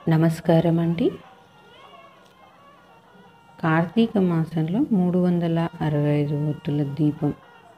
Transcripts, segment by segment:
నమస్కారం అండి కార్తీక మాసంలో మూడు వందల అరవై ఐదు ఒత్తుల దీపం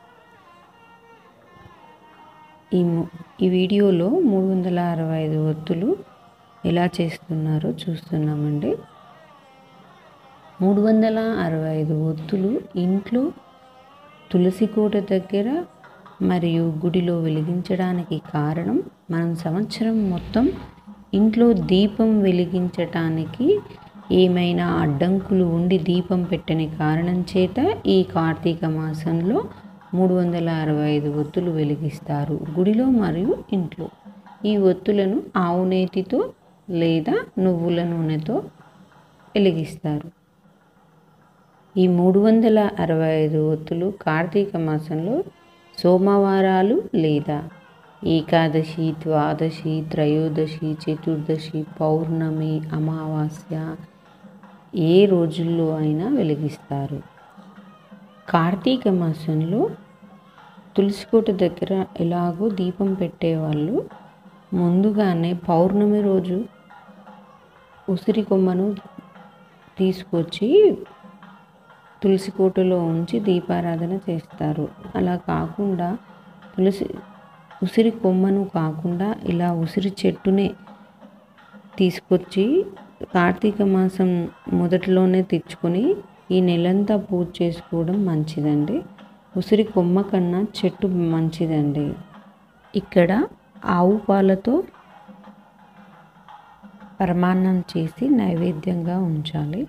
ఈ ము- ఈ వీడియోలో మూడు వందల అరవై ఐదు ఒత్తులు ఎలా చేస్తున్నారో చూస్తున్నామండి మూడు వందల అరవై ఐదు ఒత్తులు ఇంట్లో తులసి కోట దగ్గర మరియు గుడిలో వెలిగించడానికి కారణం మనం సంవత్సరం మొత్తం ఇంట్లో దీపం వెలిగించటానికి ఏమైనా అడ్డంకులు ఉండి దీపం పెట్టని కారణం చేత ఈ కార్తీక మాసంలో మూడు వందల అరవై ఐదు ఒత్తులు వెలిగిస్తారు గుడిలో మరియు ఇంట్లో ఈ ఒత్తులను ఆవు నేతితో లేదా నువ్వుల నూనెతో వెలిగిస్తారు ఈ మూడు వందల అరవై ఐదు ఒత్తులు కార్తీక మాసంలో సోమవారాలు లేదా ఏకాదశి ద్వాదశి త్రయోదశి చతుర్దశి పౌర్ణమి అమావాస్య ఏ రోజుల్లో అయినా వెలిగిస్తారు కార్తీక మాసంలో తులసికోట దగ్గర ఎలాగో దీపం పెట్టేవాళ్ళు ముందుగానే పౌర్ణమి రోజు ఉసిరి కొమ్మను తీసుకొచ్చి తులసి కోటలో ఉంచి దీపారాధన చేస్తారు అలా కాకుండా తులసి ఉసిరి కొమ్మను కాకుండా ఇలా ఉసిరి చెట్టునే తీసుకొచ్చి కార్తీక మాసం మొదటిలోనే తెచ్చుకొని ఈ నెలంతా పూజ చేసుకోవడం మంచిదండి ఉసిరి కొమ్మ కన్నా చెట్టు మంచిదండి ఇక్కడ ఆవు పాలతో పరమాన్నం చేసి నైవేద్యంగా ఉంచాలి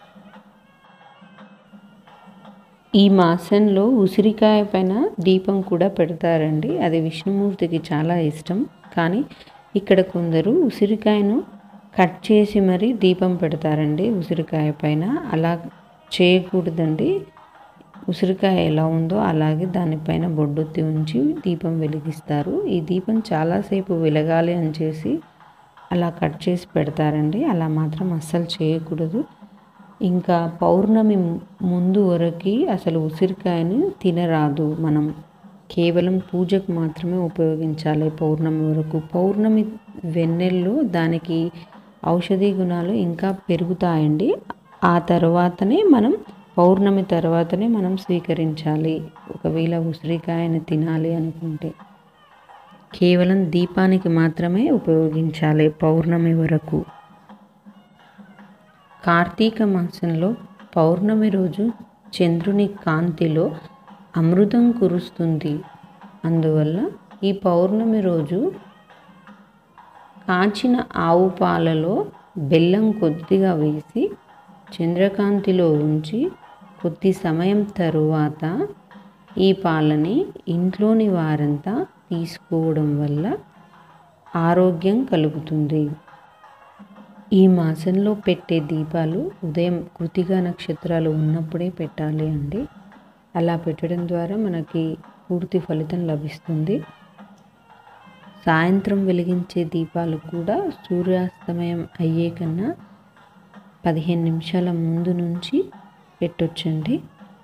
ఈ మాసంలో ఉసిరికాయ పైన దీపం కూడా పెడతారండి అది విష్ణుమూర్తికి చాలా ఇష్టం కానీ ఇక్కడ కొందరు ఉసిరికాయను కట్ చేసి మరీ దీపం పెడతారండి ఉసిరికాయ పైన అలా చేయకూడదండి ఉసిరికాయ ఎలా ఉందో అలాగే దానిపైన బొడ్డొత్తి ఉంచి దీపం వెలిగిస్తారు ఈ దీపం చాలాసేపు వెలగాలి అని చేసి అలా కట్ చేసి పెడతారండి అలా మాత్రం అస్సలు చేయకూడదు ఇంకా పౌర్ణమి ముందు వరకు అసలు ఉసిరికాయని తినరాదు మనం కేవలం పూజకు మాత్రమే ఉపయోగించాలి పౌర్ణమి వరకు పౌర్ణమి వెన్నెల్లో దానికి ఔషధీ గుణాలు ఇంకా పెరుగుతాయండి ఆ తర్వాతనే మనం పౌర్ణమి తర్వాతనే మనం స్వీకరించాలి ఒకవేళ ఉసిరికాయని తినాలి అనుకుంటే కేవలం దీపానికి మాత్రమే ఉపయోగించాలి పౌర్ణమి వరకు కార్తీక మాసంలో పౌర్ణమి రోజు చంద్రుని కాంతిలో అమృతం కురుస్తుంది అందువల్ల ఈ పౌర్ణమి రోజు కాచిన ఆవు పాలలో బెల్లం కొద్దిగా వేసి చంద్రకాంతిలో ఉంచి కొద్ది సమయం తరువాత ఈ పాలని ఇంట్లోని వారంతా తీసుకోవడం వల్ల ఆరోగ్యం కలుగుతుంది ఈ మాసంలో పెట్టే దీపాలు ఉదయం కృతిగా నక్షత్రాలు ఉన్నప్పుడే పెట్టాలి అండి అలా పెట్టడం ద్వారా మనకి పూర్తి ఫలితం లభిస్తుంది సాయంత్రం వెలిగించే దీపాలు కూడా సూర్యాస్తమయం అయ్యే కన్నా పదిహేను నిమిషాల ముందు నుంచి పెట్టొచ్చండి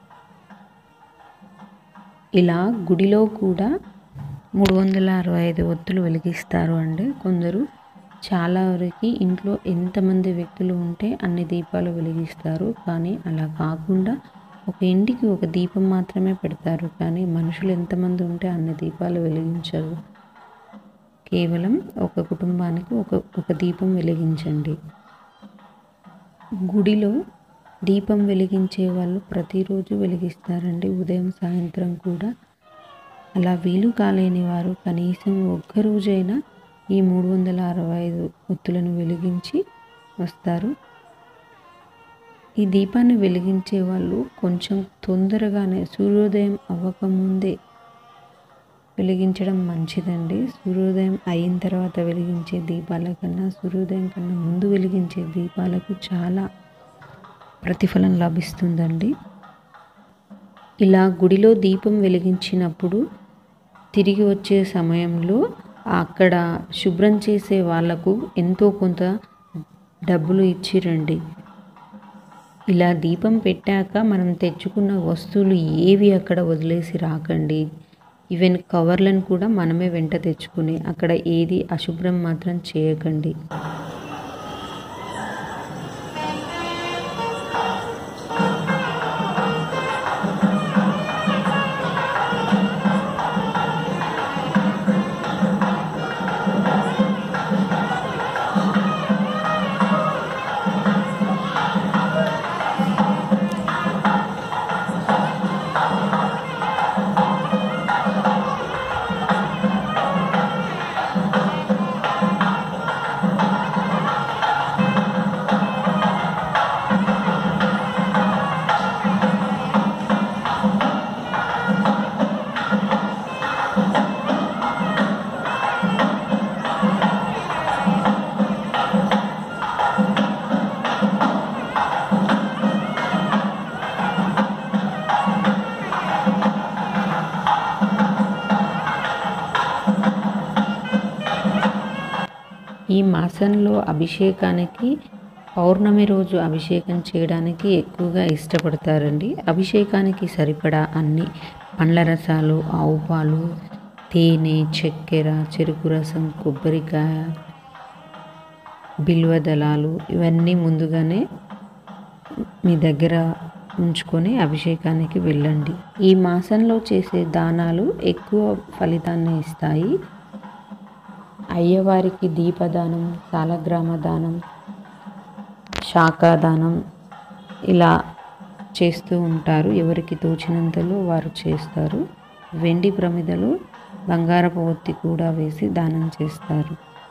ఇలా గుడిలో కూడా మూడు వందల అరవై ఐదు ఒత్తులు వెలిగిస్తారు అండి కొందరు చాలా వరకు ఇంట్లో ఎంతమంది వ్యక్తులు ఉంటే అన్ని దీపాలు వెలిగిస్తారు కానీ అలా కాకుండా ఒక ఇంటికి ఒక దీపం మాత్రమే పెడతారు కానీ మనుషులు ఎంతమంది ఉంటే అన్ని దీపాలు వెలిగించరు కేవలం ఒక కుటుంబానికి ఒక ఒక దీపం వెలిగించండి గుడిలో దీపం వెలిగించే వాళ్ళు ప్రతిరోజు వెలిగిస్తారండి ఉదయం సాయంత్రం కూడా అలా వీలు కాలేని వారు కనీసం ఒక్కరోజైనా ఈ మూడు వందల అరవై ఐదు ఒత్తులను వెలిగించి వస్తారు ఈ దీపాన్ని వెలిగించే వాళ్ళు కొంచెం తొందరగానే సూర్యోదయం అవ్వకముందే వెలిగించడం మంచిదండి సూర్యోదయం అయిన తర్వాత వెలిగించే దీపాల కన్నా సూర్యోదయం కన్నా ముందు వెలిగించే దీపాలకు చాలా ప్రతిఫలం లభిస్తుందండి ఇలా గుడిలో దీపం వెలిగించినప్పుడు తిరిగి వచ్చే సమయంలో అక్కడ శుభ్రం చేసే వాళ్లకు ఎంతో కొంత డబ్బులు ఇచ్చిరండి ఇలా దీపం పెట్టాక మనం తెచ్చుకున్న వస్తువులు ఏవి అక్కడ వదిలేసి రాకండి ఈవెన్ కవర్లను కూడా మనమే వెంట తెచ్చుకుని అక్కడ ఏది అశుభ్రం మాత్రం చేయకండి ఈ మాసంలో అభిషేకానికి పౌర్ణమి రోజు అభిషేకం చేయడానికి ఎక్కువగా ఇష్టపడతారండి అభిషేకానికి సరిపడా అన్ని పండ్ల రసాలు ఆవు పాలు తేనె చక్కెర చెరుకు రసం కొబ్బరికాయ బిల్వ దళాలు ఇవన్నీ ముందుగానే మీ దగ్గర ఉంచుకొని అభిషేకానికి వెళ్ళండి ఈ మాసంలో చేసే దానాలు ఎక్కువ ఫలితాన్ని ఇస్తాయి అయ్యవారికి దీపదానం సాలగ్రామ దానం శాఖాదానం ఇలా చేస్తూ ఉంటారు ఎవరికి తోచినంతలో వారు చేస్తారు వెండి ప్రమిదలో బంగారపు ఒత్తి కూడా వేసి దానం చేస్తారు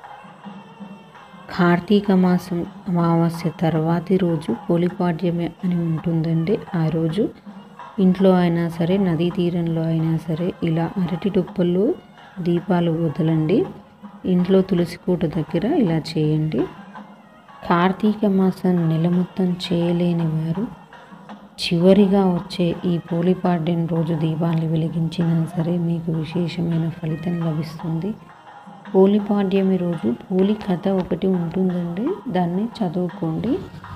కార్తీక మాసం అమావాస్య తర్వాతి రోజు పోలిపాడ్యమే అని ఉంటుందండి ఆ రోజు ఇంట్లో అయినా సరే నదీ తీరంలో అయినా సరే ఇలా అరటి డుప్పల్లో దీపాలు వదలండి ఇంట్లో తులసి కోట దగ్గర ఇలా చేయండి కార్తీక మాసం నెల మొత్తం చేయలేని వారు చివరిగా వచ్చే ఈ పోలిపాడ్యం రోజు దీపాలు వెలిగించినా సరే మీకు విశేషమైన ఫలితం లభిస్తుంది పోలిపాడ్యమి రోజు పోలి కథ ఒకటి ఉంటుందండి దాన్ని చదువుకోండి